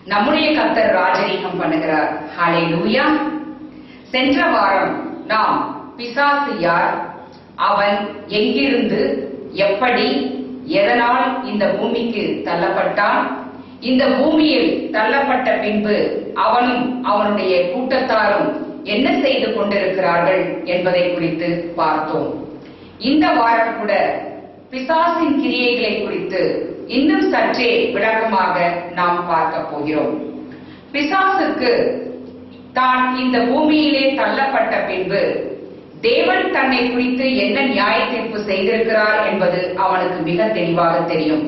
நம்முடைய கர்த்தர் ராஜரீகம் பண்ணுகிறார் ஹalleluya சென்ற வாரம் நாம் பிசாசு யார் அவன் எங்கிருந்து எப்படி எதனால் இந்த பூமிக்கு தள்ளப்பட்டான் இந்த பூமியில் தள்ளப்பட்ட பின்பு அவனும் அவனுடைய கூட்டத்தாரும் என்ன செய்து கொண்டிருக்கிறார்கள் என்பதை குறித்து பார்த்தோம் இந்த வாரம் கூட பிசாசின் கிரியைகளை குறித்து இன்னும் சற்றே விளக்கமாக நாம் பார்க்க போகிறோம் பிசாசுக்கு தான் இந்த பூமியிலே தள்ளப்பட்ட பின்பு தேவன் தன்னை குறித்து என்ன நியாய தீர்ப்பு செய்திருக்கிறார் என்பது அவனுக்கு மிக தெளிவாக தெரியும்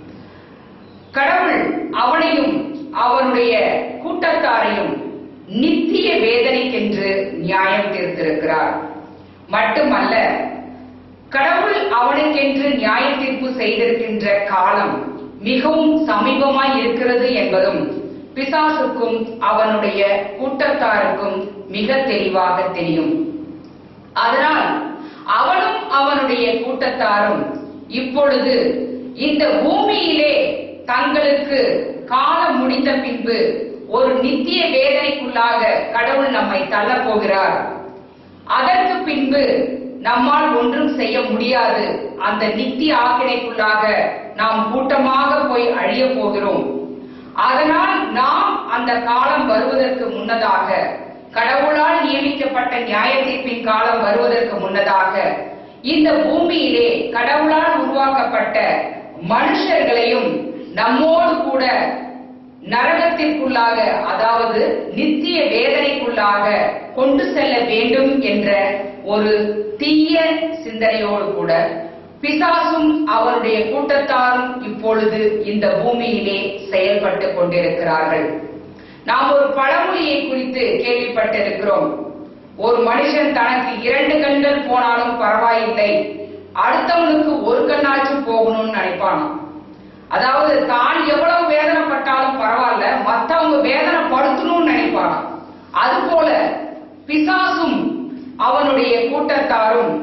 கடவுள் அவனையும் அவனுடைய கூட்டத்தாரையும் நித்திய வேதனைக்கென்று நியாயம் தீர்த்திருக்கிறார் மட்டுமல்ல கடவுள் அவனுக்கென்று நியாய தீர்ப்பு செய்திருக்கின்ற காலம் மிகவும் சமீபமாய் இருக்கிறது என்பதும் பிசாசுக்கும் அவனுடைய கூட்டத்தாருக்கும் மிக தெளிவாக தெரியும் அதனால் அவனும் அவனுடைய கூட்டத்தாரும் இப்பொழுது இந்த பூமியிலே தங்களுக்கு காலம் முடிந்த பின்பு ஒரு நித்திய வேதனைக்குள்ளாக கடவுள் நம்மை தள்ளப் போகிறார் அதற்கு பின்பு நம்மால் ஒன்றும் செய்ய முடியாது அந்த நித்திய ஆக்கினைக்குள்ளாக நாம் கூட்டமாக போய் அழிய போகிறோம் அதனால் நாம் அந்த காலம் வருவதற்கு முன்னதாக கடவுளால் நியமிக்கப்பட்ட நியாய தீர்ப்பின் காலம் வருவதற்கு முன்னதாக இந்த பூமியிலே கடவுளால் உருவாக்கப்பட்ட மனுஷர்களையும் நம்மோடு கூட நரகத்திற்குள்ளாக அதாவது நித்திய வேதனைக்குள்ளாக கொண்டு செல்ல வேண்டும் என்ற ஒரு தீய சிந்தனையோடு கூட பிசாசும் அவருடைய கூட்டத்தாரும் இப்பொழுது இந்த பூமியிலே செயல்பட்டு கொண்டிருக்கிறார்கள் நாம் ஒரு பழமொழியை குறித்து கேள்விப்பட்டிருக்கிறோம் ஒரு மனுஷன் தனக்கு இரண்டு கண்கள் போனாலும் பரவாயில்லை அடுத்தவனுக்கு ஒரு கண்ணாச்சும் போகணும்னு நினைப்பானாம் அதாவது தான் எவ்வளவு வேதனைப்பட்டாலும் பரவாயில்ல மத்தவங்க வேதனைப்படுத்தணும்னு நினைப்பானாம் அதுபோல பிசாசும் அவனுடைய கூட்டத்தாரும்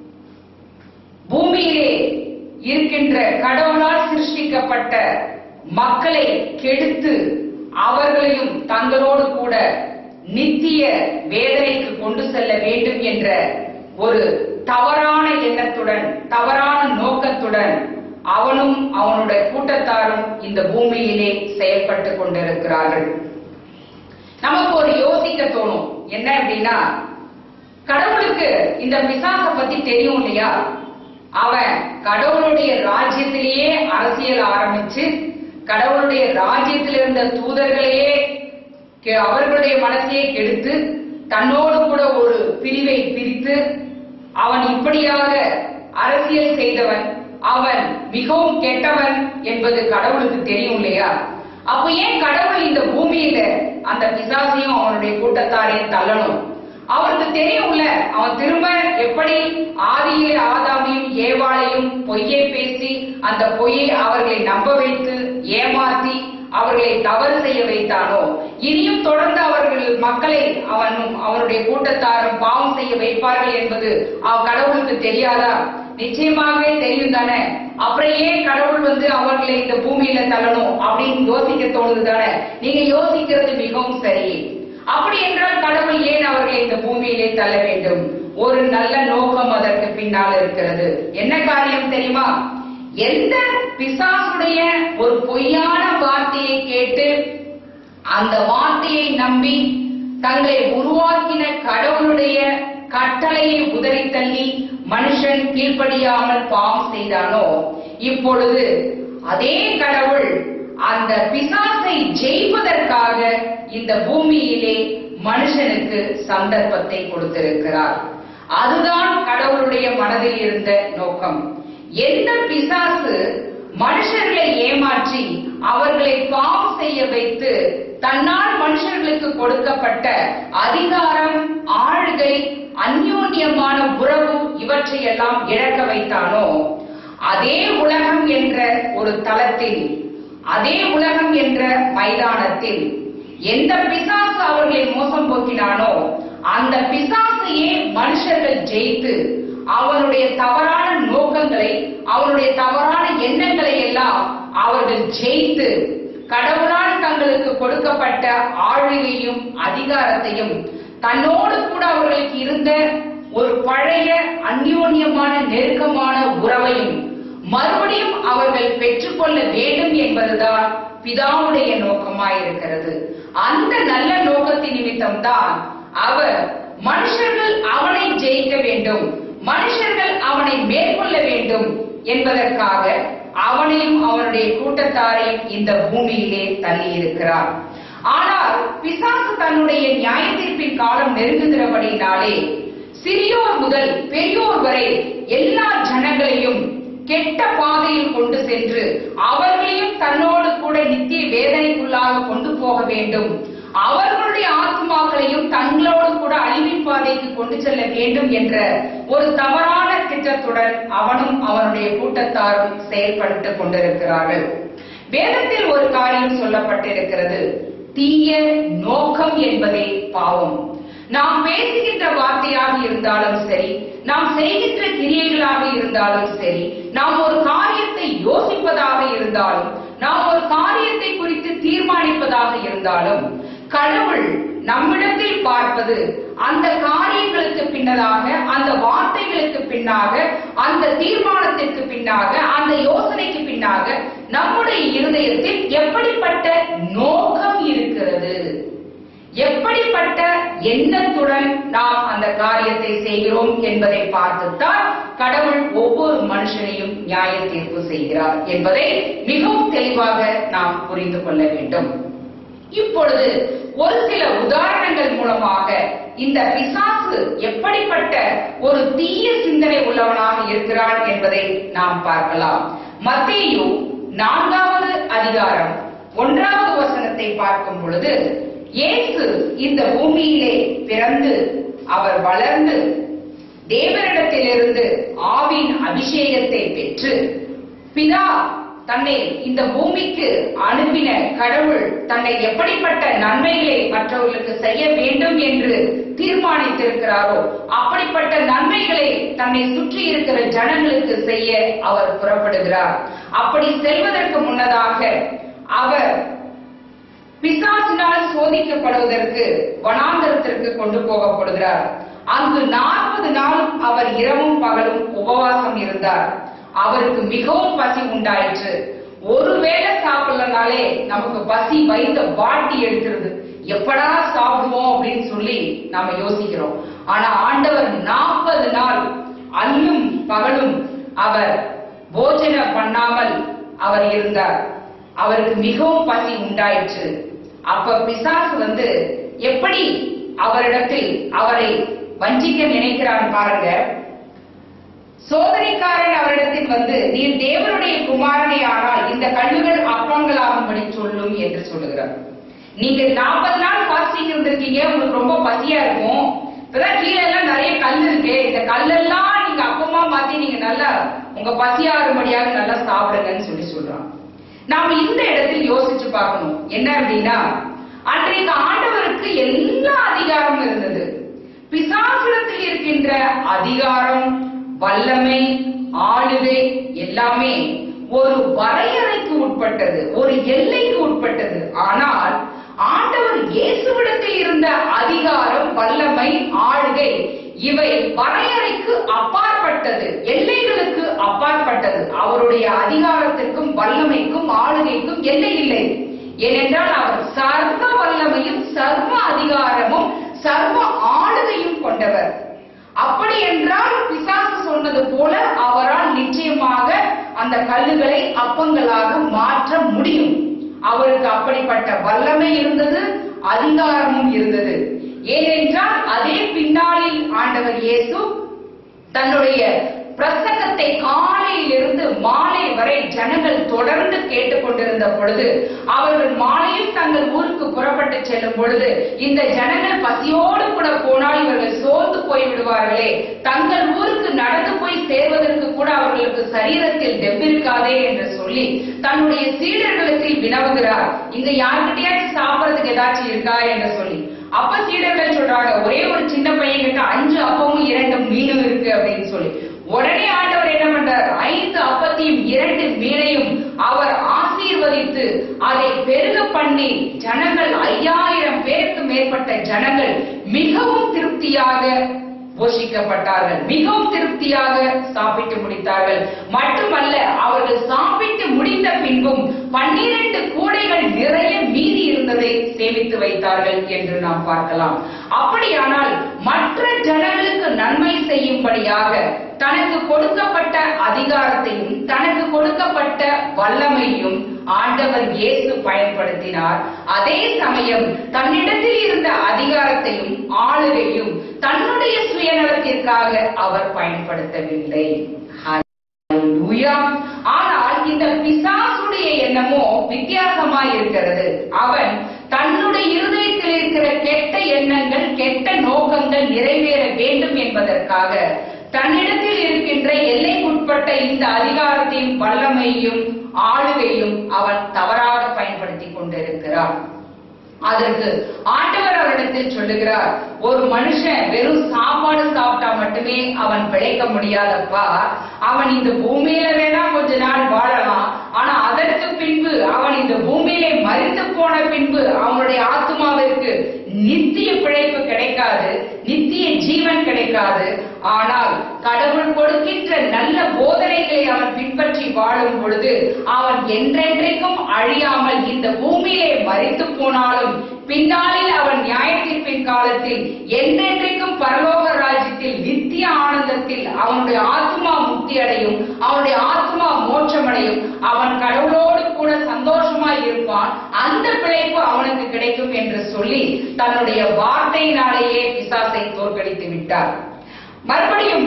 பூமியிலே இருக்கின்ற கடவுளால் சிருஷ்டிக்கப்பட்ட மக்களை கெடுத்து அவர்களையும் தங்களோடு கூட நித்திய வேதனைக்கு கொண்டு செல்ல வேண்டும் என்ற ஒரு தவறான எண்ணத்துடன் தவறான நோக்கத்துடன் அவனும் அவனுடைய கூட்டத்தாரும் இந்த பூமியிலே செயல்பட்டு கொண்டிருக்கிறார்கள் நமக்கு ஒரு யோசிக்க தோணும் என்ன அப்படின்னா கடவுளுக்கு இந்த பிசாச பத்தி தெரியும் இல்லையா அவன் கடவுளுடைய ராஜ்யத்திலேயே அரசியல் ஆரம்பிச்சு கடவுளுடைய ராஜ்யத்தில் இருந்த தூதர்களையே கெ- அவர்களுடைய மனசையே கெடுத்து தன்னோடு கூட ஒரு பிரிவை பிரித்து அவன் இப்படியாக அரசியல் செய்தவன் அவன் மிகவும் கெட்டவன் என்பது கடவுளுக்கு தெரியும் இல்லையா அப்ப ஏன் கடவுள் இந்த பூமியில அந்த பிசாசையும் அவனுடைய கூட்டத்தாரையும் தள்ளணும் அவருக்கு தெரியும்ல அவன் திரும்ப எப்படி ஆதியிலே ஆதாமையும் ஏவாளையும் பொய்யை பேசி அந்த பொய்யை அவர்களை நம்ப வைத்து ஏமாத்தி அவர்களை தவறு செய்ய வைத்தானோ இனியும் தொடர்ந்து அவர்கள் மக்களை அவனும் அவனுடைய கூட்டத்தாரும் பாவம் செய்ய வைப்பார்கள் என்பது அவ கடவுளுக்கு தெரியாதா நிச்சயமாகவே தெரியும் தானே அப்புறம் ஏன் கடவுள் வந்து அவர்களை இந்த பூமியில தள்ளணும் அப்படின்னு யோசிக்க தோணுது தானே நீங்க யோசிக்கிறது மிகவும் சரி அப்படி என்றால் கடவுள் ஏன் அவர்களை இந்த பூமியிலே தள்ள வேண்டும் ஒரு நல்ல நோக்கம் அதற்கு பின்னால் இருக்கிறது என்ன காரியம் தெரியுமா எந்த பிசாசுடைய ஒரு பொய்யான வார்த்தையை கேட்டு அந்த வார்த்தையை நம்பி தங்களை உருவாக்கின கடவுளுடைய கட்டளையை உதறி தள்ளி மனுஷன் கீழ்ப்படியாமல் பாவம் செய்தானோ இப்பொழுது அதே கடவுள் அந்த பிசாசை ஜெயிப்பதற்காக இந்த பூமியிலே மனுஷனுக்கு சந்தர்ப்பத்தை கொடுத்திருக்கிறார் அதுதான் கடவுளுடைய மனதில் இருந்த நோக்கம் எந்த பிசாசு மனுஷர்களை ஏமாற்றி அவர்களை பாவம் செய்ய வைத்து தன்னால் மனுஷர்களுக்கு கொடுக்கப்பட்ட அதிகாரம் ஆளுகை அந்யோன்யமான உறவு இவற்றையெல்லாம் இழக்க வைத்தானோ அதே உலகம் என்ற ஒரு தளத்தில் அதே உலகம் என்ற மைதானத்தில் எந்த பிசாசு அவர்களை மோசம் போக்கினானோ அந்த பிசாசையே மனுஷர்கள் ஜெயித்து அவனுடைய தவறான நோக்கங்களை அவனுடைய தவறான எண்ணங்களை எல்லாம் அவர்கள் ஜெயித்து கடவுளால் தங்களுக்கு தங்களுக்கு கொடுக்கப்பட்ட ஆளுகையும் அதிகாரத்தையும் தன்னோடு கூட அவர்களுக்கு இருந்த ஒரு பழைய அந்யோன்யமான நெருக்கமான உறவையும் மறுபடியும் அவர்கள் பெற்றுக்கொள்ள வேண்டும் என்பதுதான் பிதாவுடைய நோக்கமாயிருக்கிறது அந்த நல்ல நோக்கத்தின் நிமித்தம் தான் அவர் மனுஷர்கள் அவனை ஜெயிக்க வேண்டும் மனுஷர்கள் அவனை மேற்கொள்ள வேண்டும் என்பதற்காக அவனையும் அவனுடைய கூட்டத்தாரையும் இந்த பூமியிலே தள்ளி இருக்கிறார் ஆனால் பிசாசு தன்னுடைய நியாயத்தீர்ப்பின் காலம் நெருங்குகிறபடினாலே சிறியோர் முதல் பெரியோர் வரை எல்லா ஜனங்களையும் கெட்ட பாதையில் கொண்டு சென்று அவர்களையும் தன்னோடு கூட நித்திய வேதனைக்குள்ளாக கொண்டு போக வேண்டும் அவர்களுடைய ஆத்மாக்களையும் தங்களோடு கூட அழிவின் பாதைக்கு கொண்டு செல்ல வேண்டும் என்ற ஒரு தவறான திட்டத்துடன் அவனும் அவனுடைய கூட்டத்தாரும் செயல்பட்டுக் கொண்டிருக்கிறார்கள் வேதத்தில் ஒரு காரியம் சொல்லப்பட்டிருக்கிறது தீய நோக்கம் என்பதே பாவம் நாம் பேசுகின்ற வார்த்தையாக இருந்தாலும் சரி நாம் செய்கின்ற கிரியைகளாக இருந்தாலும் சரி நாம் ஒரு காரியத்தை யோசிப்பதாக இருந்தாலும் நாம் ஒரு காரியத்தை குறித்து தீர்மானிப்பதாக இருந்தாலும் கடவுள் நம்மிடத்தில் பார்ப்பது அந்த காரியங்களுக்கு பின்னதாக அந்த வார்த்தைகளுக்கு பின்னாக அந்த தீர்மானத்திற்கு பின்னாக அந்த யோசனைக்கு பின்னாக நம்முடைய இருதயத்தில் எப்படிப்பட்ட நோக்கம் இருக்கிறது எப்படிப்பட்ட எண்ணத்துடன் நாம் அந்த காரியத்தை செய்கிறோம் என்பதை பார்த்துத்தான் கடவுள் ஒவ்வொரு மனுஷனையும் நியாய தீர்ப்பு செய்கிறார் என்பதை மிகவும் தெளிவாக நாம் புரிந்து கொள்ள வேண்டும் இப்பொழுது ஒரு சில உதாரணங்கள் மூலமாக இந்த பிசாசு எப்படிப்பட்ட ஒரு தீய சிந்தனை உள்ளவனாக இருக்கிறான் என்பதை நாம் பார்க்கலாம் மத்தேயு நான்காவது அதிகாரம் ஒன்றாவது வசனத்தை பார்க்கும் பொழுது இயேசு இந்த பூமியிலே பிறந்து அவர் வளர்ந்து தேவனிடத்திலிருந்து ஆவின் அபிஷேகத்தை பெற்று பிதா தன்னை இந்த பூமிக்கு அனுப்பின கடவுள் தன்னை எப்படிப்பட்ட நன்மைகளை மற்றவர்களுக்கு செய்ய வேண்டும் என்று தீர்மானித்திருக்கிறாரோ அப்படிப்பட்ட நன்மைகளை தன்னை சுற்றி இருக்கிற ஜனங்களுக்கு செய்ய அவர் புறப்படுகிறார் அப்படி செல்வதற்கு முன்னதாக அவர் பிசாசினால் சோதிக்கப்படுவதற்கு வனாந்தரத்திற்கு கொண்டு போகப்படுகிறார் அங்கு நாற்பது நாளும் அவர் இரவும் பகலும் உபவாசம் இருந்தார் அவருக்கு மிகவும் பசி உண்டாயிற்று ஒருவேளை சாப்பிடலனாலே நமக்கு பசி வயிற்ற வாட்டி எடுக்கிறது எப்படா சாப்பிடுவோம் அப்படின்னு சொல்லி நாம யோசிக்கிறோம் ஆனா ஆண்டவர் நாற்பது நாள் அல்லும் பகலும் அவர் போஜனம் பண்ணாமல் அவர் இருந்தார் அவருக்கு மிகவும் பசி உண்டாயிற்று அப்ப பிசாசு வந்து எப்படி அவரிடத்தில் அவரை வஞ்சிக்க நினைக்கிறான் பாருங்க சோதனைக்காரன் அவரிடத்தில் வந்து நீர் தேவனுடைய குமாரனே ஆனால் இந்த கல்லுகள் அப்பங்களாகும்படி சொல்லும் என்று சொல்லுகிறார் நீங்க நாற்பது நாள் பாஸ்டிங் இருந்திருக்கீங்க உங்களுக்கு ரொம்ப பசியா இருக்கும் இப்பதான் கீழே எல்லாம் நிறைய கல் இருக்கு இந்த கல்லெல்லாம் நீங்க அப்பமா மாத்தி நீங்க நல்லா உங்க பசியாறும்படியாக நல்லா சாப்பிடுங்கன்னு சொல்லி சொல்றான் நாம இந்த இடத்தில் யோசிச்சு பார்க்கணும் என்ன அப்படின்னா அன்றைக்கு ஆண்டவருக்கு எல்லா அதிகாரமும் இருந்தது பிசாசுரத்தில் இருக்கின்ற அதிகாரம் வல்லமை ஆளுகை எல்லாமே ஒரு வரையறைக்கு உட்பட்டது ஒரு எல்லைக்கு உட்பட்டது ஆனால் ஆண்டவர் இயேசுவிடத்தில் இருந்த அதிகாரம் வல்லமை ஆளுகை இவை வரையறைக்கு அப்பாற்பட்டது எல்லைகளுக்கு அப்பாற்பட்டது அவருடைய அதிகாரத்திற்கும் வல்லமைக்கும் ஆளுகைக்கும் எல்லை இல்லை ஏனென்றால் அவர் சர்வ வல்லமையும் சர்வ அதிகாரமும் சர்வ ஆளுகையும் கொண்டவர் அப்படி என்றால் பிசாசு சொன்னது போல அவரால் நிச்சயமாக அந்த கல்லுகளை அப்பங்களாக மாற்ற முடியும் அவருக்கு அப்படிப்பட்ட வல்லமை இருந்தது அதிகாரமும் இருந்தது ஏனென்றால் அதே பின்னாளில் ஆண்டவர் இயேசு தன்னுடைய பிரசங்கத்தை காலையில் இருந்து மாலை வரை ஜனங்கள் தொடர்ந்து கேட்டுக்கொண்டிருந்த பொழுது அவர்கள் மாலையில் தங்கள் ஊருக்கு புறப்பட்டு செல்லும் பொழுது இந்த ஜனங்கள் பசியோடு கூட போனால் இவர்கள் சோர்ந்து போய் விடுவார்களே தங்கள் ஊருக்கு நடந்து போய் சேர்வதற்கு கூட அவர்களுக்கு சரீரத்தில் டெப்பிருக்காதே என்று சொல்லி தன்னுடைய சீடர்களுக்கு வினவுகிறார் இங்க யார்கிட்டயாச்சும் சாப்பிடறதுக்கு ஏதாச்சும் இருக்கா என்று சொல்லி அப்ப சீடர்கள் சொல்றாங்க ஒரே ஒரு சின்ன பையன் கிட்ட அஞ்சு அப்பமும் இரண்டு மீனும் இருக்கு அப்படின்னு சொல்லி உடனே ஆண்டவர் என்ன பண்றார் ஐந்து அப்பத்தையும் இரண்டு மீனையும் அவர் ஆசீர்வதித்து அதை பெருக பண்ணி ஜனங்கள் ஐயாயிரம் பேருக்கு மேற்பட்ட ஜனங்கள் மிகவும் திருப்தியாக போஷிக்கப்பட்டார்கள் மிகவும் திருப்தியாக சாப்பிட்டு முடித்தார்கள் மட்டுமல்ல அவர்கள் சாப்பிட்டு முடித்த பின்பும் பன்னிரண்டு கூடைகள் நிறைய மீதி இருந்ததை சேமித்து வைத்தார்கள் என்று நாம் பார்க்கலாம் அப்படியானால் மற்ற ஜனங்களுக்கு நன்மை செய்யும்படியாக தனக்கு கொடுக்கப்பட்ட அதிகாரத்தையும் தனக்கு கொடுக்கப்பட்ட வல்லமையும் ஆண்டவர் இயேசு பயன்படுத்தினார் அதே சமயம் தன்னிடத்தில் இருந்த அதிகாரத்தையும் ஆளுகையும் தன்னுடைய சுயநலத்திற்காக அவர் பயன்படுத்தவில்லை ஹalleluya. ஆனால் இந்த பிசாசுடைய எண்ணமோ வித்தியாசமா இருக்கிறது அவன் தன்னுடைய இருதயத்தில் இருக்கிற கெட்ட எண்ணங்கள் கெட்ட நோக்கங்கள் நிறைவேற வேண்டும் என்பதற்காக தன்னிடத்தில் இருக்கின்ற எல்லைக்குட்பட்ட இந்த அதிகாரத்தையும் வல்லமையும் ஆளுகையும் அவன் தவறாக பயன்படுத்திக் கொண்டிருக்கிறான் அதற்கு ஆண்டவர் அவரிடத்தில் சொல்லுகிறார் ஒரு மனுஷன் வெறும் சாப்பாடு சாப்பிட்டா மட்டுமே அவன் பிழைக்க முடியாதப்பா அவன் இந்த பூமியில வேணா கொஞ்ச நாள் வாழலாம் ஆனா அதற்கு பின்பு அவன் இந்த பூமியிலே மறித்து போன பின்பு அவனுடைய ஆத்மாவிற்கு நித்திய பிழைப்பு கிடைக்காது நித்திய ஜீவன் கிடைக்காது ஆனால் கடவுள் கொடுக்கின்ற நல்ல போதனைகளை அவன் பின்பற்றி வாழும் பொழுது அவன் என்றென்றைக்கும் அழியாமல் இந்த பூமியிலே மறித்து போனாலும் பின்னாளில் அவன் நியாயத்தீர்ப்பின் காலத்தில் என்றென்றைக்கும் பரலோக ராஜ்யத்தில் நித்திய ஆனந்தத்தில் அவனுடைய ஆத்மா முக்தி அடையும் அவனுடைய ஆத்மா மோட்சமடையும் அவன் கடவுளோடு கூட சந்தோஷமாய் இருப்பான் அந்த பிழைப்பு அவனுக்கு கிடைக்கும் என்று சொல்லி தன்னுடைய வார்த்தையினாலேயே பிசாசை தோற்கடித்து விட்டார் மறுபடியும்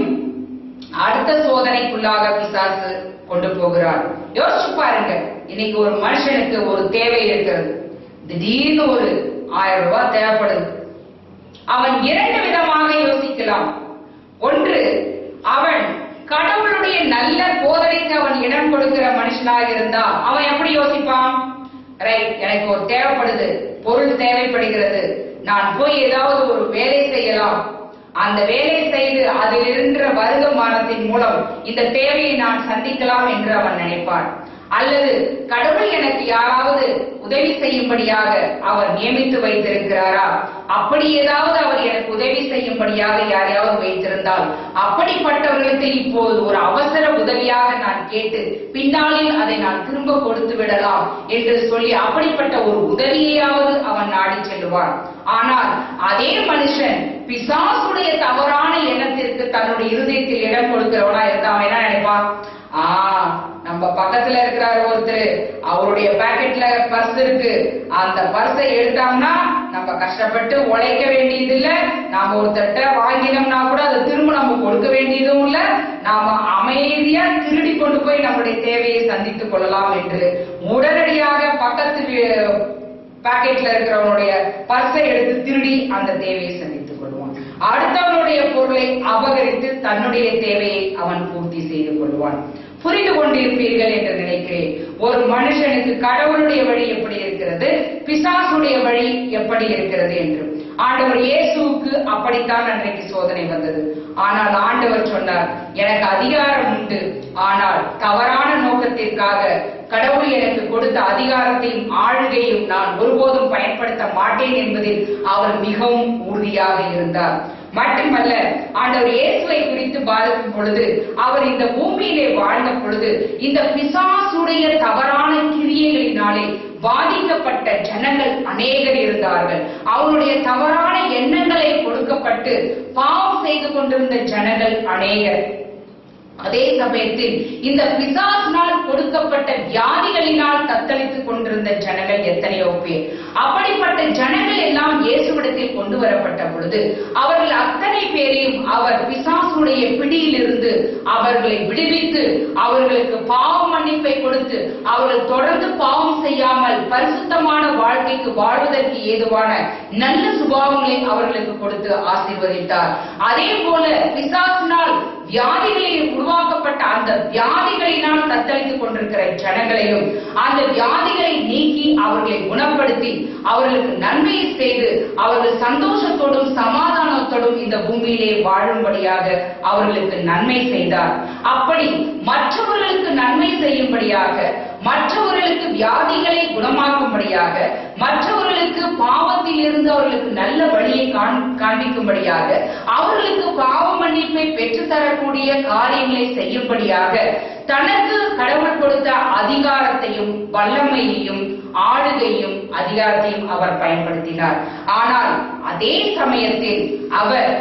அடுத்த சோதனைக்குள்ளாக பிசாசு கொண்டு போகிறார் யோசிச்சு பாருங்க இன்னைக்கு ஒரு மனுஷனுக்கு ஒரு தேவை இருக்கிறது திடீர்னு ஒரு ஆயிரம் ரூபாய் தேவைப்படுது அவன் இரண்டு விதமாக யோசிக்கலாம் ஒன்று அவன் கடவுளுடைய நல்ல போதனைக்கு அவன் இடம் கொடுக்கிற மனுஷனாக இருந்தா அவன் எப்படி யோசிப்பான் ரைட் எனக்கு ஒரு தேவைப்படுது பொருள் தேவைப்படுகிறது நான் போய் ஏதாவது ஒரு வேலை செய்யலாம் அந்த வேலை செய்து அதில் இருக்கின்ற வருமானத்தின் மூலம் இந்த தேவையை நான் சந்திக்கலாம் என்று அவன் நினைப்பான் அல்லது கடவுள் எனக்கு யாராவது உதவி செய்யும்படியாக அவர் நியமித்து வைத்திருக்கிறாரா அப்படி ஏதாவது அவர் எனக்கு உதவி செய்யும்படியாக யாரையாவது வைத்திருந்தால் அப்படிப்பட்டவர்களுக்கு இப்போது ஒரு அவசர உதவியாக நான் கேட்டு பின்னாளில் அதை நான் திரும்ப கொடுத்து விடலாம் என்று சொல்லி அப்படிப்பட்ட ஒரு உதவியையாவது அவன் நாடி செல்வான் ஆனால் அதே மனுஷன் பிசாசுடைய தவறான எண்ணத்திற்கு தன்னுடைய இருதயத்தில் இடம் கொடுக்கிறவனா இருந்தா அவன் என்ன நினைப்பான் ஆ நம்ம பக்கத்துல இருக்கிறார் ஒருத்தர் அவருடைய பாக்கெட்ல பர்ஸ் இருக்கு அந்த பர்ஸை எடுத்தோம்னா நம்ம கஷ்டப்பட்டு உழைக்க வேண்டியது இல்ல நாம ஒருத்தர்ட்ட வாங்கினோம்னா கூட அதை திரும்ப நம்ம கொடுக்க வேண்டியதும் இல்ல நாம அமைதியா திருடி கொண்டு போய் நம்முடைய தேவையை சந்தித்துக் கொள்ளலாம் என்று உடனடியாக பக்கத்து வீ- பாக்கெட்ல இருக்கிறவனுடைய பர்ஸை எடுத்து திருடி அந்த தேவையை சந்தித்துக் கொள்வான் அடுத்தவனுடைய பொருளை அபகரித்து தன்னுடைய தேவையை அவன் பூர்த்தி செய்து கொள்வான் புரிந்து கொண்டிருப்பீர்கள் என்று நினைக்கிறேன் ஒரு மனுஷனுக்கு கடவுளுடைய வழி எப்படி இருக்கிறது பிசாசுடைய வழி எப்படி இருக்கிறது என்று ஆண்டவர் இயேசுவுக்கு அப்படித்தான் அன்றைக்கு சோதனை வந்தது ஆனால் ஆண்டவர் சொன்னார் எனக்கு அதிகாரம் உண்டு ஆனால் தவறான நோக்கத்திற்காக கடவுள் எனக்கு கொடுத்த அதிகாரத்தையும் ஆளுகையும் நான் ஒருபோதும் பயன்படுத்த மாட்டேன் என்பதில் அவர் மிகவும் உறுதியாக இருந்தார் மட்டுமல்ல ஆண்டவர் இயேசுவை குறித்து பாதிக்கும் பொழுது அவர் இந்த பூமியிலே வாழ்ந்த பொழுது இந்த பிசாசுடைய தவறான கிரியைகளினாலே பாதிக்கப்பட்ட ஜனங்கள் அநேகர் இருந்தார்கள் அவருடைய தவறான எண்ணங்களை கொடுக்கப்பட்டு பாவம் செய்து கொண்டிருந்த ஜனங்கள் அநேகர் அதே சமயத்தில் இந்த பிசாசினால் கொடுக்கப்பட்ட வியாதிகளினால் தத்தளித்துக் கொண்டிருந்த ஜனங்கள் எத்தனையோ பேர் அப்படிப்பட்ட ஜனங்கள் எல்லாம் இயேசுவிடத்தில் கொண்டு வரப்பட்ட பொழுது அவர்கள் அத்தனை பேரையும் அவர் பிசாசுடைய பிடியிலிருந்து அவர்களை விடுவித்து அவர்களுக்கு பாவ மன்னிப்பை கொடுத்து அவர்கள் தொடர்ந்து பாவம் செய்யாமல் பரிசுத்தமான வாழ்க்கைக்கு வாழ்வதற்கு ஏதுவான நல்ல சுபாவங்களை அவர்களுக்கு கொடுத்து ஆசீர்வதித்தார் அதே போல பிசாசினால் வியாதிகளில் உருவாக்கப்பட்ட அந்த வியாதிகளினால் தத்தளித்துக் கொண்டிருக்கிற ஜனங்களையும் அந்த வியாதிகளை நீக்கி அவர்களை குணப்படுத்தி அவர்களுக்கு நன்மையை செய்து அவர்கள் சந்தோஷத்தோடும் சமாதானத்தோடும் இந்த பூமியிலே வாழும்படியாக அவர்களுக்கு நன்மை செய்தார் அப்படி மற்றவர்களுக்கு நன்மை செய்யும்படியாக மற்றவர்களுக்கு வியாதிகளை குணமாக்கும்படியாக மற்றவர்களுக்கு பாவத்தில் இருந்து அவர்களுக்கு நல்ல வழியை காண்- காண்பிக்கும்படியாக அவர்களுக்கு பாவ மன்னிப்பை பெற்றுத்தரக்கூடிய காரியங்களை செய்யும்படியாக தனக்கு கடவுள் கொடுத்த அதிகாரத்தையும் வல்லமையையும் ஆளுகையும் அதிகாரத்தையும் அவர் பயன்படுத்தினார் ஆனால் அதே சமயத்தில் அவர்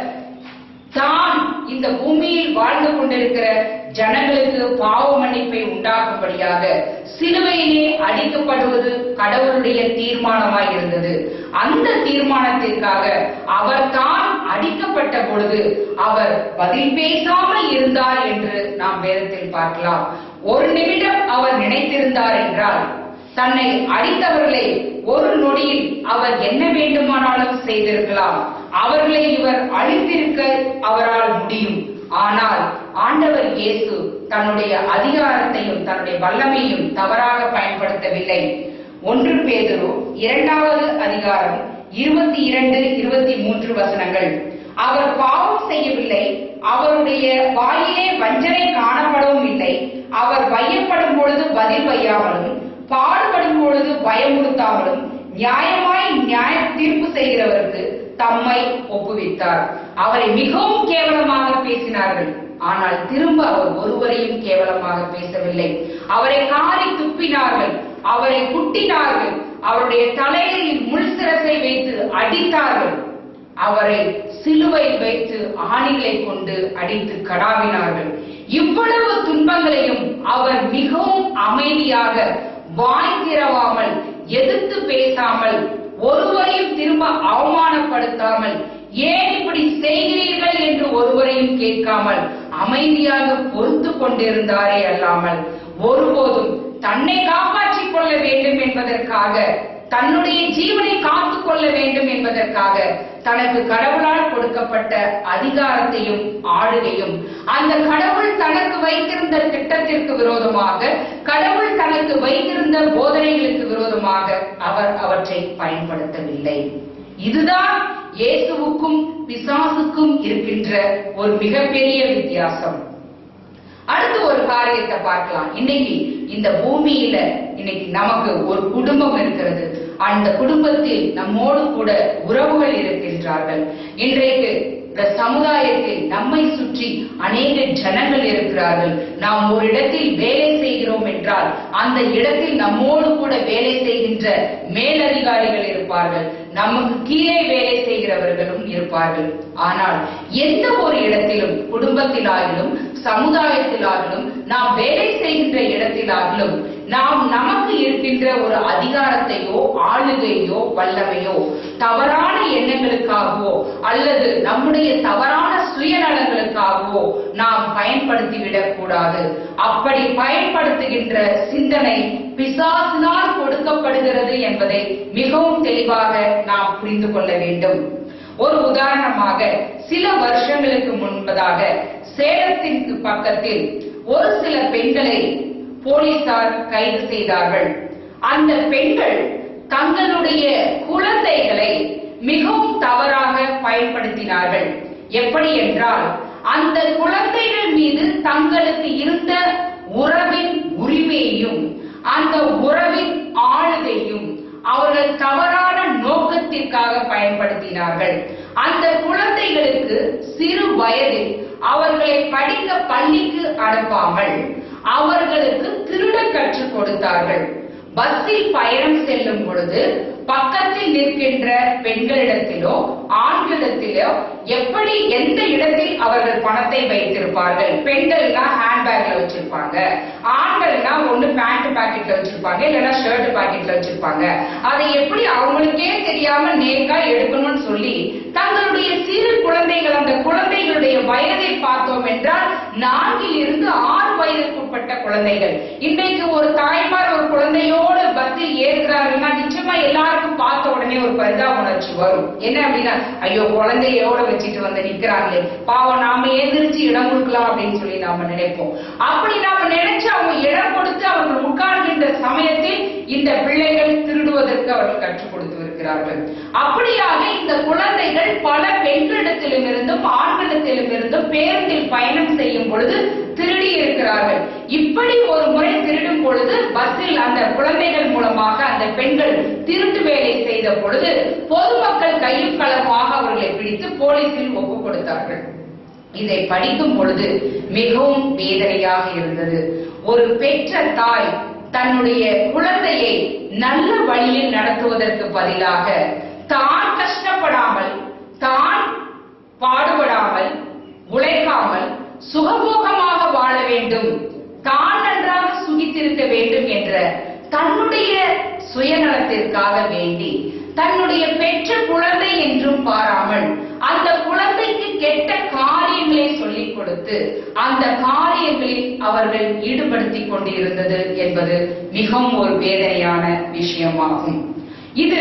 தான் இந்த பூமியில் வாழ்ந்து கொண்டிருக்கிற ஜனங்களுக்கு பாவ மன்னிப்பை உண்டாக்கும்படியாக சிலுவையிலே அடிக்கப்படுவது கடவுளுடைய தீர்மானமாய் இருந்தது அந்த தீர்மானத்திற்காக அவர் தான் அடிக்கப்பட்ட பொழுது அவர் பதில் பேசாமல் இருந்தார் என்று நாம் வேதத்தில் பார்க்கலாம் ஒரு நிமிடம் அவர் நினைத்திருந்தார் என்றால் தன்னை அடித்தவர்களை ஒரு நொடியில் அவர் என்ன வேண்டுமானாலும் செய்திருக்கலாம் அவர்களை இவர் அழித்திருக்க அவரால் முடியும் ஆனால் ஆண்டவர் இயேசு தன்னுடைய அதிகாரத்தையும் தன்னுடைய வல்லமையும் தவறாக பயன்படுத்தவில்லை ஒன்று பேதுரு இரண்டாவது அதிகாரம் இருபத்தி இரண்டு இருபத்தி மூன்று வசனங்கள் அவர் பாவம் செய்யவில்லை அவருடைய வாயிலே வஞ்சனை காணப்படவும் இல்லை அவர் வையப்படும் பொழுது பதில் வையாமலும் பாடுபடும் பொழுது பயமுறுத்தாமலும் நியாயமாய் நியாய தீர்ப்பு செய்கிறவருக்கு தம்மை ஒப்புவித்தார் அவரை மிகவும் கேவலமாக பேசினார்கள் ஆனால் திரும்ப அவர் ஒருவரையும் கேவலமாக பேசவில்லை அவரை காரி துப்பினார்கள் அவரை குட்டினார்கள் அவருடைய தலையில் முள் சிரசை வைத்து அடித்தார்கள் அவரை சிலுவையில் வைத்து ஆணிகளை கொண்டு அடித்து கடாவினார்கள் இவ்வளவு துன்பங்களையும் அவர் மிகவும் அமைதியாக வாய் திறவாமல் எதிர்த்து பேசாமல் ஒருவரையும் திரும்ப அவமானப்படுத்தாமல் ஏன் இப்படி செய்கிறீர்கள் என்று ஒருவரையும் கேட்காமல் அமைதியாக பொறுத்து கொண்டிருந்தாரே அல்லாமல் ஒருபோதும் தன்னை காப்பாற்றிக் கொள்ள வேண்டும் என்பதற்காக தன்னுடைய ஜீவனை காத்துக் கொள்ள வேண்டும் என்பதற்காக தனக்கு கடவுளால் கொடுக்கப்பட்ட அதிகாரத்தையும் ஆளுகையும் அந்த கடவுள் தனக்கு வைத்திருந்த திட்டத்திற்கு விரோதமாக கடவுள் தனக்கு வைத்திருந்த போதனைகளுக்கு விரோதமாக அவர் அவற்றை பயன்படுத்தவில்லை இதுதான் இயேசுவுக்கும் பிசாசுக்கும் இருக்கின்ற ஒரு மிகப்பெரிய வித்தியாசம் அடுத்து ஒரு காரியத்தை பார்க்கலாம் இன்னைக்கு இந்த பூமியில இன்னைக்கு நமக்கு ஒரு குடும்பம் இருக்கிறது அந்த குடும்பத்தில் நம்மோடு கூட உறவுகள் இருக்கின்றார்கள் இன்றைக்கு இந்த சமுதாயத்தில் நம்மை சுற்றி அநேக ஜனங்கள் இருக்கிறார்கள் நாம் ஒரு இடத்தில் வேலை செய்கிறோம் என்றால் அந்த இடத்தில் நம்மோடு கூட வேலை செய்கின்ற மேலதிகாரிகள் இருப்பார்கள் நமக்கு கீழே வேலை செய்கிறவர்களும் இருப்பார்கள் ஆனால் எந்த ஒரு இடத்திலும் குடும்பத்திலாகிலும் சமுதாயத்திலாகிலும் நாம் வேலை செய்கின்ற இடத்திலாகிலும் நாம் நமக்கு இருக்கின்ற ஒரு அதிகாரத்தையோ ஆளுகையோ வல்லமையோ தவறான எண்ணங்களுக்காகவோ அல்லது நம்முடைய தவறான சுயநலங்களுக்காகவோ நாம் பயன்படுத்திவிடக் கூடாது அப்படி பயன்படுத்துகின்ற சிந்தனை பிசாசினால் கொடுக்கப்படுகிறது என்பதை மிகவும் தெளிவாக நாம் புரிந்து கொள்ள வேண்டும் ஒரு உதாரணமாக சில வருஷங்களுக்கு முன்பதாக சேலத்திற்கு பக்கத்தில் ஒரு சில பெண்களை போலீசார் கைது செய்தார்கள் அந்த பெண்கள் தங்களுடைய குழந்தைகளை மிகவும் தவறாக பயன்படுத்தினார்கள் எப்படி என்றால் அந்த குழந்தைகள் மீது தங்களுக்கு இருந்த உறவின் உரிமையையும் அந்த உறவின் ஆளுகையும் அவர்கள் தவறான நோக்கத்திற்காக பயன்படுத்தினார்கள் அந்த குழந்தைகளுக்கு சிறு வயதில் அவர்களை படிக்க பள்ளிக்கு அனுப்பாமல் அவர்களுக்கு திருட கற்றுக் கொடுத்தார்கள் பஸ்ஸில் பயணம் செல்லும் பொழுது பக்கத்தில் நிற்கின்ற பெண்களிடத்திலோ ஆண்களிடத்திலோ எப்படி எந்த இடத்தில் அவர்கள் பணத்தை வைத்திருப்பார்கள் பெண்கள்னா ஹேண்ட்பேக்ல வச்சிருப்பாங்க ஆண்கள்னா ஒண்ணு பேண்ட் பாக்கெட்ல வச்சிருப்பாங்க இல்லைன்னா ஷர்ட் பாக்கெட்ல வச்சிருப்பாங்க அதை எப்படி அவங்களுக்கே தெரியாம நேக்கா எடுக்கணும்னு சொல்லி தங்களுடைய சிறு குழந்தைகள் அந்த குழந்தைகளுடைய வயதை பார்த்தோம் என்றால் நான்கில் இருந்து ஆறு வயதுக்குட்பட்ட குழந்தைகள் இன்றைக்கு ஒரு தாய்மார் ஒரு குழந்தையோடு பஸ்ஸில் ஏறுகிறார்கள்னா நிச்சயமா எல்லாருக்கும் பார்த்த உடனே ஒரு பரிதாப உணர்ச்சி உணர்ச்சி வரும் என்ன அப்படின்னா ஐயோ குழந்தையோட வச்சுட்டு வந்து நிக்கிறாங்களே பாவம் நாம எந்திரிச்சு இடம் கொடுக்கலாம் அப்படின்னு சொல்லி நாம நினைப்போம் அப்படி நாம நினைச்சு அவங்க இடம் கொடுத்து அவர்கள் உட்கார்கின்ற சமயத்தில் இந்த பிள்ளைகள் திருடுவதற்கு அவர்கள் கற்றுக் கொடுத்து இருக்கிறார்கள் அப்படியாக இந்த குழந்தைகள் பல பெண்களிடத்திலும் இருந்தும் ஆண்களிடத்திலும் இருந்தும் பேருந்தில் பயணம் செய்யும் பொழுது திருடி இருக்கிறார்கள் இப்படி ஒரு முறை திருடும் பொழுது பஸ்ஸில் அந்த குழந்தைகள் மூலமாக அந்த பெண்கள் திருட்டு வேலை செய்த பொழுது பொதுமக்கள் கையும் களமாக அவர்களை பிடித்து போலீசில் ஒப்பு கொடுத்தார்கள் இதை படிக்கும் பொழுது மிகவும் வேதனையாக இருந்தது ஒரு பெற்ற தாய் தன்னுடைய குழந்தையை நல்ல வழியில் நடத்துவதற்கு பதிலாக தான் கஷ்டப்படாமல் தான் பாடுபடாமல் உழைக்காமல் சுகபோகமாக வாழ வேண்டும் தான் நன்றாக சுகித்திருக்க வேண்டும் என்ற தன்னுடைய சுயநலத்திற்காக வேண்டி தன்னுடைய பெற்ற குழந்தை என்றும் பாராமல் அந்த குழந்தைக்கு கெட்ட காரியங்களை சொல்லிக் கொடுத்து அந்த காரியங்களில் அவர்கள் ஈடுபடுத்திக் கொண்டிருந்தது என்பது மிகவும் ஒரு வேதனையான விஷயமாகும் இது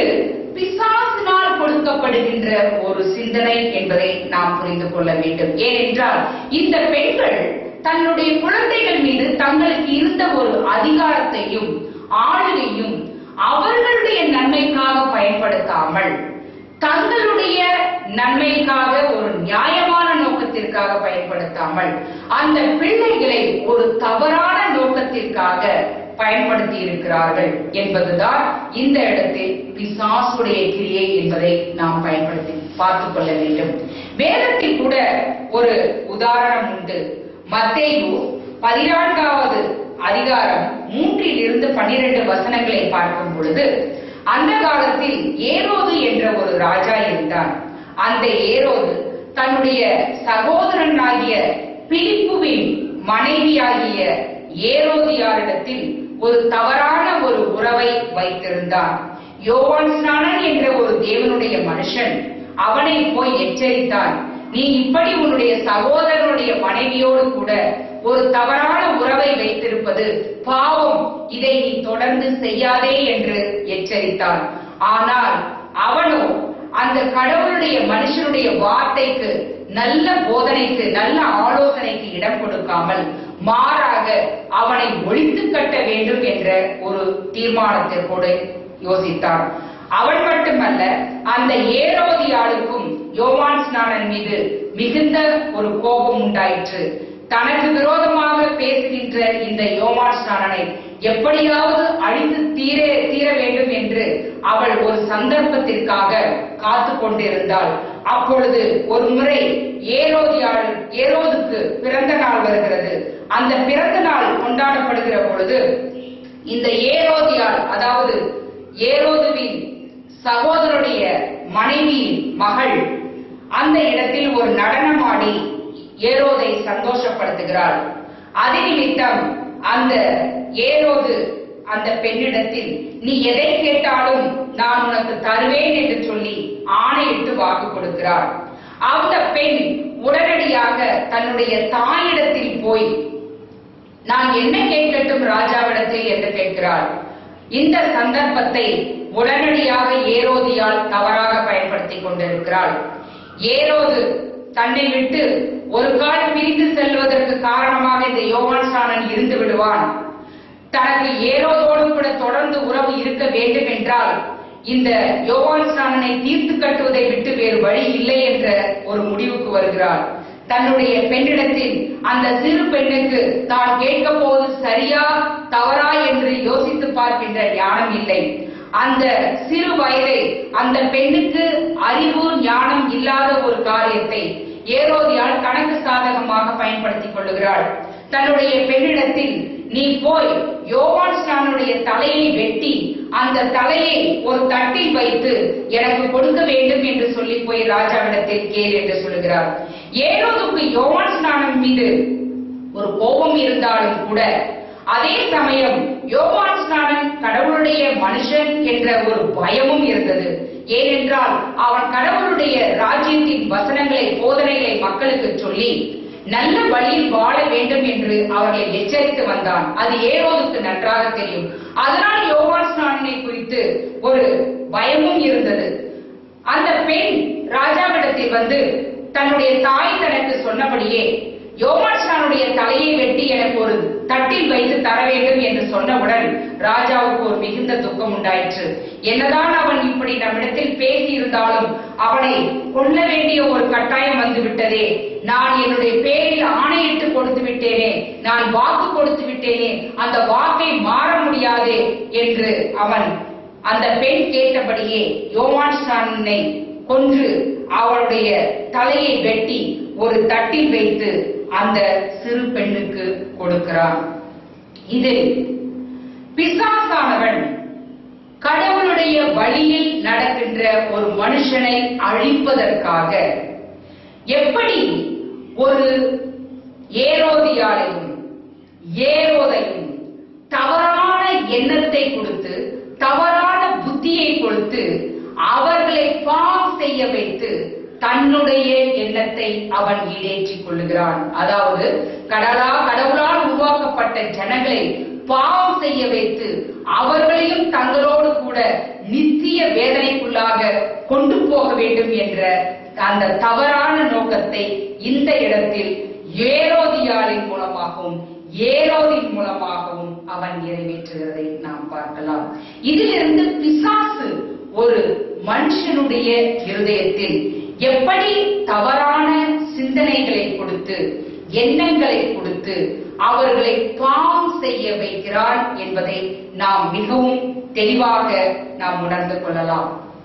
பிசாசினால் கொடுக்கப்படுகின்ற ஒரு சிந்தனை என்பதை நாம் புரிந்து கொள்ள வேண்டும் ஏனென்றால் இந்த பெண்கள் தன்னுடைய குழந்தைகள் மீது தங்களுக்கு இருந்த ஒரு அதிகாரத்தையும் ஆளுகையும் அவர்களுடைய நன்மைக்காக பயன்படுத்தாமல் தங்களுடைய நன்மைக்காக ஒரு நியாயமான நோக்கத்திற்காக பயன்படுத்தாமல் அந்த பிள்ளைகளை ஒரு தவறான நோக்கத்திற்காக பயன்படுத்தி இருக்கிறார்கள் என்பதுதான் இந்த இடத்தில் பிசாசுடைய கிரியை என்பதை நாம் பயன்படுத்தி பார்த்துக் கொள்ள வேண்டும் வேதத்தில் கூட ஒரு உதாரணம் உண்டு மத்தேயு பதினான்காவது அதிகாரம் மூன்றில் இருந்து பன்னிரண்டு வசனங்களை பார்க்கும் பொழுது அந்த காலத்தில் ஏரோது என்ற ஒரு ராஜா இருந்தான் அந்த ஏரோது தன்னுடைய சகோதரனாகிய பிலிப்புவின் மனைவியாகிய ஏரோதியாரிடத்தில் ஒரு தவறான ஒரு உறவை வைத்திருந்தான் யோவான் ஸ்நானன் என்ற ஒரு தேவனுடைய மனுஷன் அவனை போய் எச்சரித்தான் நீ இப்படி உன்னுடைய சகோதரனுடைய மனைவியோடு கூட ஒரு தவறான உறவை வைத்திருப்பது பாவம் இதை நீ தொடர்ந்து செய்யாதே என்று எச்சரித்தான் ஆனால் அவனோ அந்த கடவுளுடைய மனுஷனுடைய வார்த்தைக்கு நல்ல போதனைக்கு நல்ல ஆலோசனைக்கு இடம் கொடுக்காமல் மாறாக அவனை ஒழித்து கட்ட வேண்டும் என்ற ஒரு தீர்மானத்திற்கோடு யோசித்தான் அவன் மட்டுமல்ல அந்த ஏரோதியாளுக்கும் யோவான் ஸ்நானன் மீது மிகுந்த ஒரு கோபம் உண்டாயிற்று தனக்கு விரோதமாக பேசுகின்ற இந்த யோவான் ஸ்நானனை எப்படியாவது அழித்து தீர தீர வேண்டும் என்று அவள் ஒரு சந்தர்ப்பத்திற்காக காத்து கொண்டிருந்தாள் அப்பொழுது ஒரு முறை ஏரோதியாள் ஏரோதுக்கு பிறந்த நாள் வருகிறது அந்த பிறந்த நாள் கொண்டாடப்படுகிற பொழுது இந்த ஏரோதியாள் அதாவது ஏரோதுவின் சகோதரனுடைய மனைவியின் மகள் அந்த இடத்தில் ஒரு நடனமாடி ஏரோதை சந்தோஷப்படுத்துகிறாள் அது நிமித்தம் அந்த ஏரோது அந்த பெண்ணிடத்தில் நீ எதை கேட்டாலும் நான் உனக்கு தருவேன் என்று சொல்லி ஆணையிட்டு வாக்கு கொடுக்கிறாள் அந்த பெண் உடனடியாக தன்னுடைய தாயிடத்தில் போய் நான் என்ன கேட்கட்டும் ராஜாவிடத்தில் என்று கேட்கிறாள் இந்த சந்தர்ப்பத்தை உடனடியாக ஏரோதியால் தவறாக பயன்படுத்திக் கொண்டிருக்கிறாள் ஏரோது தன்னை விட்டு ஒரு கால் பிரிந்து செல்வதற்கு காரணமாக இந்த யோவான் ஸ்நானன் இருந்து விடுவான் தனக்கு ஏரோதோடு கூட தொடர்ந்து உறவு இருக்க வேண்டும் என்றால் இந்த யோவான் ஸ்நானனை தீர்த்து கட்டுவதை விட்டு வேறு வழி இல்லை என்ற ஒரு முடிவுக்கு வருகிறார் தன்னுடைய பெண்ணிடத்தில் அந்த சிறு பெண்ணுக்கு தான் கேட்க போவது சரியா தவறா என்று யோசித்து பார்க்கின்ற ஞானம் இல்லை அந்த சிறு வயதை அந்த பெண்ணுக்கு அறிவு ஞானம் இல்லாத ஒரு காரியத்தை ஏரோதியால் தனக்கு சாதகமாக பயன்படுத்திக் கொள்ளுகிறாள் தன்னுடைய பெண்ணிடத்தில் நீ போய் யோவான் ஸ்நானுடைய தலையை வெட்டி அந்த தலையை ஒரு தட்டில் வைத்து எனக்கு கொடுக்க வேண்டும் என்று சொல்லி போய் ராஜாவிடத்தில் கேள் என்று சொல்லுகிறார் ஏரோதுக்கு யோவான் ஸ்நானம் மீது ஒரு கோபம் இருந்தாலும் கூட அதே சமயம் யோவான் ஸ்நானன் கடவுளுடைய மனுஷன் என்ற ஒரு பயமும் இருந்தது ஏனென்றால் அவன் கடவுளுடைய ராஜ்யத்தின் வசனங்களை போதனைகளை மக்களுக்கு சொல்லி நல்ல வழியில் வாழ வேண்டும் என்று அவர்களை எச்சரித்து வந்தான் அது ஏரோதுக்கு நன்றாக தெரியும் அதனால் யோவான் ஸ்நானனை குறித்து ஒரு பயமும் இருந்தது அந்த பெண் ராஜாவிடத்தில் வந்து தன்னுடைய தாய் தனக்கு சொன்னபடியே யோமாஷானுடைய தலையை வெட்டி எனக்கு ஒரு தட்டில் வைத்து தர வேண்டும் என்று சொன்னவுடன் ராஜாவுக்கு ஒரு மிகுந்த துக்கம் உண்டாயிற்று என்னதான் அவன் இப்படி நம்மிடத்தில் பேசி இருந்தாலும் அவனை கொல்ல வேண்டிய ஒரு கட்டாயம் வந்து விட்டதே நான் என்னுடைய பேரில் ஆணையிட்டு கொடுத்து விட்டேனே நான் வாக்கு கொடுத்து விட்டேனே அந்த வாக்கை மாற முடியாது என்று அவன் அந்த பெண் கேட்டபடியே யோவான்ஸ்தானை கொன்று அவளுடைய தலையை வெட்டி ஒரு தட்டில் வைத்து அந்த சிறு பெண்ணுக்கு கொடுக்கிறான் இதில் பிசாசானவன் கடவுளுடைய வழியில் நடக்கின்ற ஒரு மனுஷனை அழிப்பதற்காக எப்படி ஒரு ஏரோதியாலையும் ஏரோதையும் தவறான எண்ணத்தை கொடுத்து தவறான புத்தியை கொடுத்து அவர்களை பாவம் செய்ய வைத்து தன்னுடைய எண்ணத்தை அவன் ஈடேற்றிக் கொள்ளுகிறான் அதாவது கடலா கடவுளால் உருவாக்கப்பட்ட ஜனங்களை பாவம் செய்ய வைத்து அவர்களையும் தங்களோடு கூட நித்திய வேதனைக்குள்ளாக கொண்டு போக வேண்டும் என்ற அந்த தவறான நோக்கத்தை இந்த இடத்தில் ஏரோதியாளின் மூலமாகவும் ஏரோதின் மூலமாகவும் அவன் நிறைவேற்றுகிறதை நாம் பார்க்கலாம் இதிலிருந்து பிசாசு ஒரு மனுஷனுடைய இருதயத்தில் எப்படி தவறான சிந்தனைகளை கொடுத்து எண்ணங்களை கொடுத்து அவர்களை பாவம் செய்ய வைக்கிறான் என்பதை நாம் மிகவும் தெளிவாக நாம் உணர்ந்து கொள்ளலாம்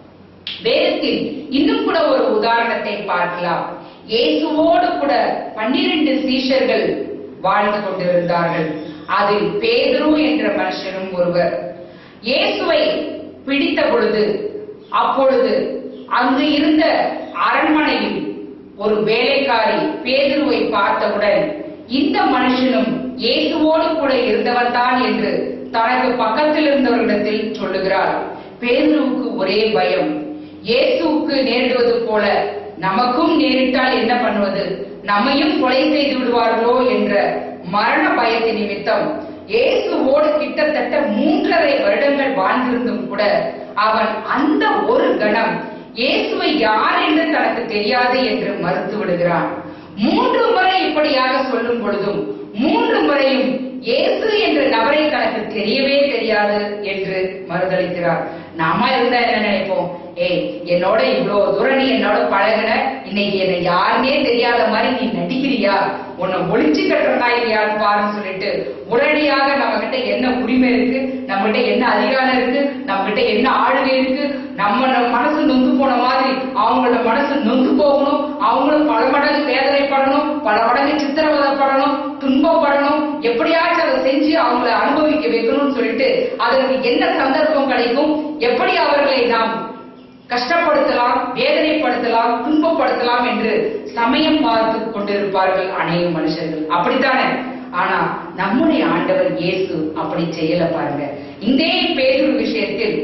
வேதத்தில் இன்னும் கூட ஒரு உதாரணத்தை பார்க்கலாம் இயேசுவோடு கூட பன்னிரண்டு சீஷர்கள் வாழ்ந்து கொண்டிருந்தார்கள் அதில் பேதுரு என்ற மனுஷனும் ஒருவர் இயேசுவை பிடித்த பொழுது அப்பொழுது அங்கு இருந்த அரண்மனையில் ஒரு வேலைக்காரி பேதுருவை பார்த்தவுடன் இந்த மனுஷனும் இயேசுவோடு கூட இருந்தவன்தான் என்று தனக்கு பக்கத்தில் இருந்தவரிடத்தில் சொல்லுகிறார் பேதுருவுக்கு ஒரே பயம் இயேசுவுக்கு நேரிடுவது போல நமக்கும் நேரிட்டால் என்ன பண்ணுவது நம்மையும் கொலை செய்து விடுவார்களோ என்ற மரண பயத்தின் நிமித்தம் இயேசுவோடு கிட்டத்தட்ட மூன்றரை வருடங்கள் வாழ்ந்திருந்தும் கூட அவன் அந்த ஒரு கணம் இயேசுவை யார் என்று தனக்கு தெரியாது என்று மறுத்து விடுகிறான் மூன்று முறை இப்படியாக சொல்லும் பொழுதும் மூன்று முறையும் இயேசு என்ற நபரை தனக்கு தெரியவே தெரியாது என்று மறுதளிக்கிறார் நாம இருந்தா என்ன நினைப்போம் ஏய் என்னோட இவ்வளவு தூரம் நீ என்னோட பழகுன இன்னைக்கு என்னை யாருன்னே தெரியாத மாதிரி நீ நடிக்கிறியா உன்னை ஒளிச்சு கட்டுறதா இல்லையான்னு பாருன்னு சொல்லிட்டு உடனடியாக நம்ம கிட்ட என்ன உரிமை இருக்கு நம்ம கிட்ட என்ன அதிகாரம் இருக்கு நம்ம கிட்ட என்ன ஆளுகை இருக்கு நம்ம நம்ம மனசு நொந்து போன மாதிரி அவங்களோட மனசு நொந்து போகணும் அவங்களும் பல மடங்கு வேதனைப்படணும் பல மடங்கு சித்திரவதைப்படணும் துன்பப்படணும் எப்படியாச்சும் அதை செஞ்சு அவங்கள அனுபவிக்க வைக்கணும்னு சொல்லிட்டு அதற்கு என்ன சந்தர்ப்பம் கிடைக்கும் எப்படி அவர்களை நாம் கஷ்டப்படுத்தலாம் வேதனைப்படுத்தலாம் துன்பப்படுத்தலாம் என்று சமயம் பார்த்து கொண்டிருப்பார்கள் அநேக மனுஷர்கள் அப்படித்தானே ஆனா நம்முடைய ஆண்டவர் இயேசு அப்படி செய்யல பாருங்க இந்த பேதுரு விஷயத்தில்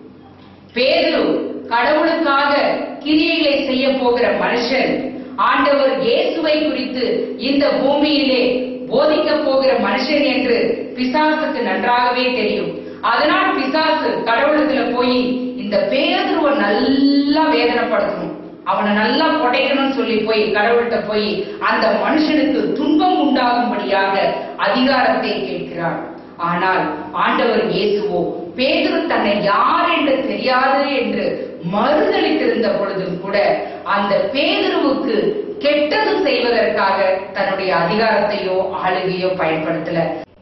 பேதுரு கடவுளுக்காக கிரியைகளை செய்ய போகிற மனுஷன் ஆண்டவர் இயேசுவை குறித்து இந்த பூமியிலே போதிக்க போகிற மனுஷன் என்று பிசாசுக்கு நன்றாகவே தெரியும் அதனால் பிசாசு கடவுளத்துல போய் இந்த பேதுருவை நல்லா வேதனைப்படுத்தணும் அவனை நல்லா புடைக்கணும்னு சொல்லி போய் கடவுள்கிட்ட போய் அந்த மனுஷனுக்கு துன்பம் உண்டாகும்படியாக அதிகாரத்தை கேட்கிறார் ஆனால் ஆண்டவர் இயேசுவோ பேதுரு தன்னை யார் என்று தெரியாது என்று மறுதளித்திருந்த பொழுதும் கூட அந்த பேதுருவுக்கு கெட்டது செய்வதற்காக தன்னுடைய அதிகாரத்தையோ ஆளுகையோ பயன்படுத்தல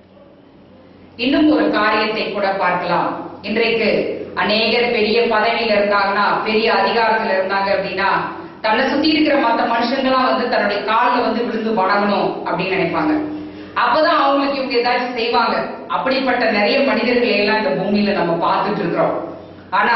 இன்னும் ஒரு காரியத்தை கூட பார்க்கலாம் இன்றைக்கு அநேகர் பெரிய பதவியில இருந்தாங்கன்னா பெரிய அதிகாரத்துல இருந்தாங்க அப்படின்னா தன்னை சுத்தி இருக்கிற மத்த மனுஷங்களாம் வந்து தன்னுடைய கால்ல வந்து விழுந்து வணங்கணும் அப்படின்னு நினைப்பாங்க அப்பதான் அவங்களுக்கு இவங்க ஏதாச்சும் செய்வாங்க அப்படிப்பட்ட நிறைய மனிதர்களை எல்லாம் இந்த பூமியில நம்ம பார்த்துட்டு இருக்கிறோம் ஆனா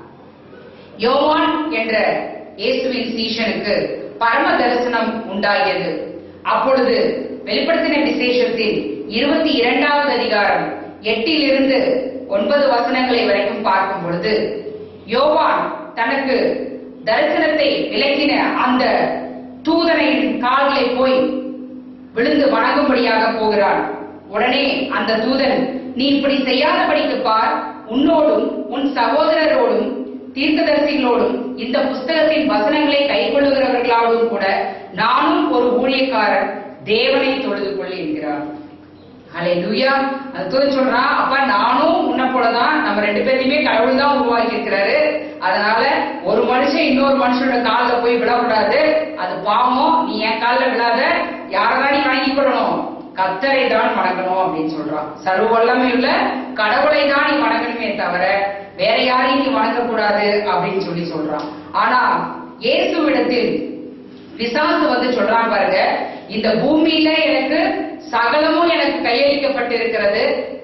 யோவான் என்ற இயேசுவின் சீஷனுக்கு பரம தரிசனம் உண்டாகியது அப்பொழுது வெளிப்படுத்தின விசேஷத்தில் இருபத்தி இரண்டாவது அதிகாரம் எட்டிலிருந்து ஒன்பது வசனங்களை வரைக்கும் பார்க்கும் பொழுது யோவான் தனக்கு தரிசனத்தை விளக்கின அந்த தூதனின் கால்களை போய் விழுந்து வணங்கும்படியாக போகிறான் உடனே அந்த தூதன் நீ இப்படி செய்யாதபடிக்கு பார் உன்னோடும் உன் சகோதரரோடும் தீர்க்கதரிசிகளோடும் இந்த புஸ்தகத்தின் வசனங்களை கைக்கொள்ளுகிறவர்களாலும் கூட நானும் ஒரு ஊழியக்காரன் தேவனை தொழுது கொள் என்கிறார் ஹalleluya அது தூதன் சொல்றான் அப்ப நானும் உன்னை போலதான் நம்ம ரெண்டு பேரையுமே கடவுள் தான் உருவாக்கி இருக்கிறாரு அதனால ஒரு மனுஷன் இன்னொரு மனுஷனோட கால்ல போய் விழக்கூடாது அது பாவம் நீ என் கால்ல விழாத யாரதான் நீ வணங்கி கொள்ளணும் கத்தரை தான் வணங்கணும் அப்படின்னு சொல்றான் சர்வ வல்லமையுள்ள கடவுளை தான் நீ வணங்கணுமே தவிர வேற யாரையும் நீ வணங்கக்கூடாது அப்படின்னு சொல்லி சொல்றான் ஆனா இயேசுவிடத்தில் பிசாசு வந்து சொல்றான் பாருங்க இந்த பூமியில எனக்கு சகலமும் எனக்கு கையளிக்கப்பட்டிருக்கிறது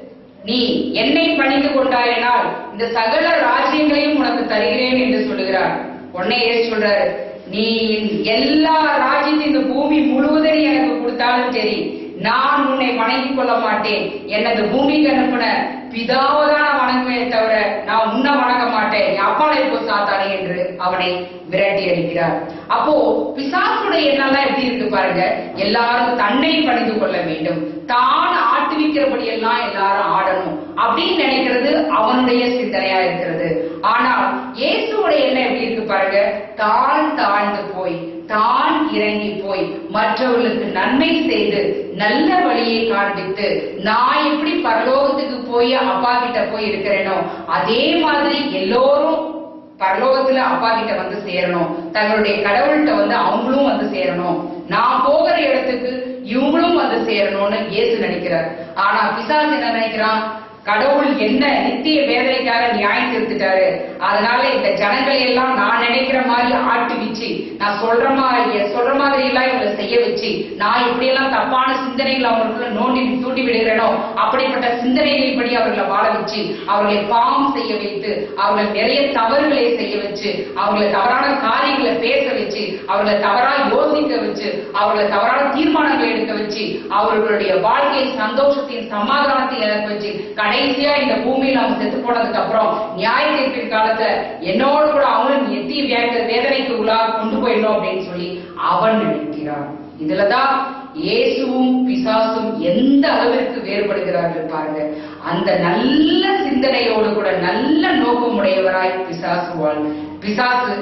நீ என்னை பணிந்து கொண்டாயினால் இந்த சகல ராஜ்யங்களையும் உனக்கு தருகிறேன் என்று சொல்லுகிறார் உடனே ஏசு சொல்றாரு நீ எல்லா ராஜ்யத்தையும் இந்த பூமி முழுவதையும் எனக்கு கொடுத்தாலும் சரி நான் உன்னை வணங்கிக் கொள்ள மாட்டேன் எனது பூமிக்கு அனுப்பின பிதாவை தான் நான் வணங்குவேன் தவிர நான் உன்னை வணங்க மாட்டேன் நீ அப்பாலை போ சாத்தானே என்று அவனை விரட்டி அடிக்கிறார் அப்போ பிசாசுடைய எண்ணம்லாம் எப்படி இருக்கு பாருங்க எல்லாரும் தன்னை பணிந்து கொள்ள வேண்டும் தான் ஆட்டுவிக்கிறபடி எல்லாம் எல்லாரும் ஆடணும் அப்படின்னு நினைக்கிறது அவனுடைய சிந்தனையா இருக்கிறது ஆனால் இயேசுவோட எண்ணம் எப்படி இருக்கு பாருங்க தான் தாழ்ந்து போய் தான் இறங்கி போய் மற்றவர்களுக்கு நன்மை செய்து நல்ல வழியை காண்பித்து நான் எப்படி பரலோகத்துக்கு போய் அப்பா கிட்ட போய் இருக்கிறேனோ அதே மாதிரி எல்லோரும் பரலோகத்துல அப்பா கிட்ட வந்து சேரணும் தங்களுடைய கடவுள்கிட்ட வந்து அவங்களும் வந்து சேரணும் நான் போகிற இடத்துக்கு இவங்களும் வந்து சேரணும்னு இயேசு நினைக்கிறார் ஆனா பிசாசு என்ன நினைக்கிறான் கடவுள் என்ன நித்திய வேதனைக்காக நியாயம் தீர்த்துட்டாரு அதனால இந்த ஜனங்களை எல்லாம் நான் நினைக்கிற மாதிரி ஆட்டுவிச்சு நான் சொல்ற மாதிரி சொல்ற மாதிரி எல்லாம் இவங்களை செய்ய வச்சு நான் இப்படி எல்லாம் தப்பான சிந்தனைகளை அவங்களுக்குள்ள நோண்டி தூண்டி விடுகிறேனோ அப்படிப்பட்ட சிந்தனைகளின்படி அவர்களை வாழ வச்சு அவர்களை பாவம் செய்ய வைத்து அவர்களை நிறைய தவறுகளை செய்ய வச்சு அவர்களை தவறான காரியங்களை பேச வச்சு அவர்களை தவறா யோசிக்க வச்சு அவர்களை தவறான தீர்மானங்களை எடுக்க வச்சு அவர்களுடைய வாழ்க்கையை சந்தோஷத்தையும் சமாதானத்தையும் இழக்க வச்சு கடைசியா இந்த பூமியில அவங்க செத்து போனதுக்கு அப்புறம் நியாய தீர்ப்பின் காலத்துல என்னோடு கூட அவங்களும் எத்தி வே- வேதனைக்கு உள்ளாக கொண்டு போயிடணும் அப்படின்னு சொல்லி அவன் நினைக்கிறான் இதுலதான் இயேசுவும் பிசாசும் எந்த அளவிற்கு வேறுபடுகிறார்கள் பாருங்க அந்த நல்ல சிந்தனையோடு கூட நல்ல நோக்கமுடையவராய் பிசாசு வாழ் பிசாசு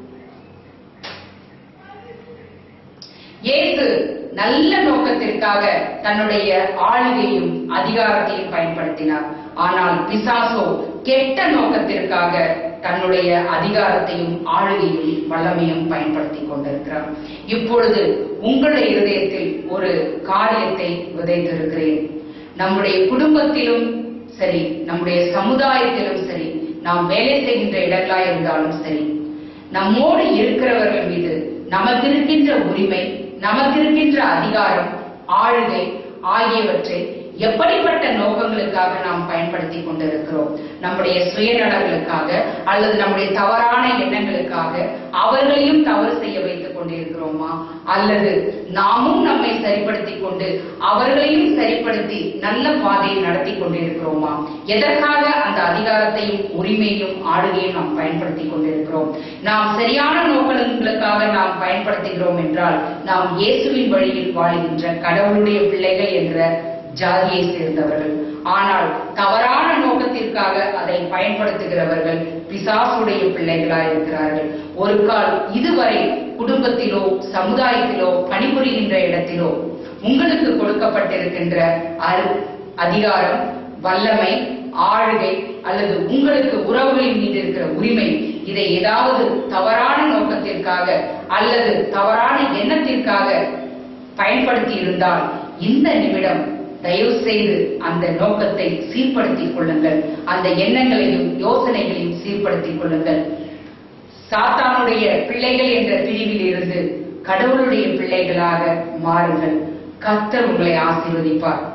இயேசு நல்ல நோக்கத்திற்காக தன்னுடைய ஆளுகையும் அதிகாரத்தையும் பயன்படுத்தினார் ஆனால் பிசாசோ கெட்ட நோக்கத்திற்காக தன்னுடைய அதிகாரத்தையும் ஆளுகையும் வல்லமையும் பயன்படுத்தி கொண்டிருக்கிறார் இப்பொழுது உங்களுடைய இருதயத்தில் ஒரு காரியத்தை விதைத்திருக்கிறேன் நம்முடைய குடும்பத்திலும் சரி நம்முடைய சமுதாயத்திலும் சரி நாம் வேலை செய்கின்ற இடங்களாய் இருந்தாலும் சரி நம்மோடு இருக்கிறவர்கள் மீது நமக்கு இருக்கின்ற உரிமை நமக்கு இருக்கின்ற அதிகாரம் ஆளுகை ஆகியவற்றை எப்படிப்பட்ட நோக்கங்களுக்காக நாம் பயன்படுத்தி கொண்டிருக்கிறோம் நம்முடைய சுயநலங்களுக்காக அல்லது நம்முடைய தவறான எண்ணங்களுக்காக அவர்களையும் தவறு செய்ய வைத்துக் கொண்டிருக்கிறோமா அல்லது நாமும் நம்மை சரிப்படுத்திக் கொண்டு அவர்களையும் சரிப்படுத்தி நல்ல பாதையை நடத்தி கொண்டிருக்கிறோமா எதற்காக அந்த அதிகாரத்தையும் உரிமையும் ஆளுகையும் நாம் பயன்படுத்தி கொண்டிருக்கிறோம் நாம் சரியான நோக்கங்களுக்காக நாம் பயன்படுத்துகிறோம் என்றால் நாம் இயேசுவின் வழியில் வாழ்கின்ற கடவுளுடைய பிள்ளைகள் என்ற ஜாதியை சேர்ந்தவர்கள் ஆனால் தவறான நோக்கத்திற்காக அதை பயன்படுத்துகிறவர்கள் பிசாசுடைய பிள்ளைகளாய் இருக்கிறார்கள் ஒரு கால் இதுவரை குடும்பத்திலோ சமுதாயத்திலோ பணிபுரிகின்ற இடத்திலோ உங்களுக்கு கொடுக்கப்பட்டிருக்கின்ற அரு அதிகாரம் வல்லமை ஆளுகை அல்லது உங்களுக்கு உறவுகளின் மீது இருக்கிற உரிமை இதை ஏதாவது தவறான நோக்கத்திற்காக அல்லது தவறான எண்ணத்திற்காக பயன்படுத்தி இருந்தால் இந்த நிமிடம் தயவு செய்து அந்த நோக்கத்தை சீர்படுத்திக் கொள்ளுங்கள் அந்த எண்ணங்களையும் யோசனைகளையும் சீர்படுத்திக் கொள்ளுங்கள் சாத்தானுடைய பிள்ளைகள் என்ற பிரிவில் இருந்து கடவுளுடைய பிள்ளைகளாக மாறுங்கள் கர்த்தர் உங்களை ஆசீர்வதிப்பார்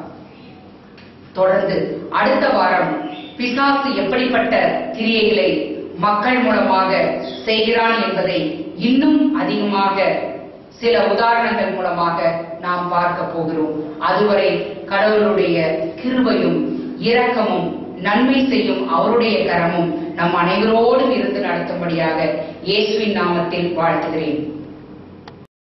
தொடர்ந்து அடுத்த வாரம் பிசாசு எப்படிப்பட்ட கிரியைகளை மக்கள் மூலமாக செய்கிறான் என்பதை இன்னும் அதிகமாக சில உதாரணங்கள் மூலமாக நாம் பார்க்க போகிறோம் அதுவரை கடவுளுடைய கிருபையும் இரக்கமும் நன்மை செய்யும் அவருடைய கரமும் நம் அனைவரோடும் இருந்து நடத்தும்படியாக இயேசுவின் நாமத்தில் வாழ்த்துகிறேன்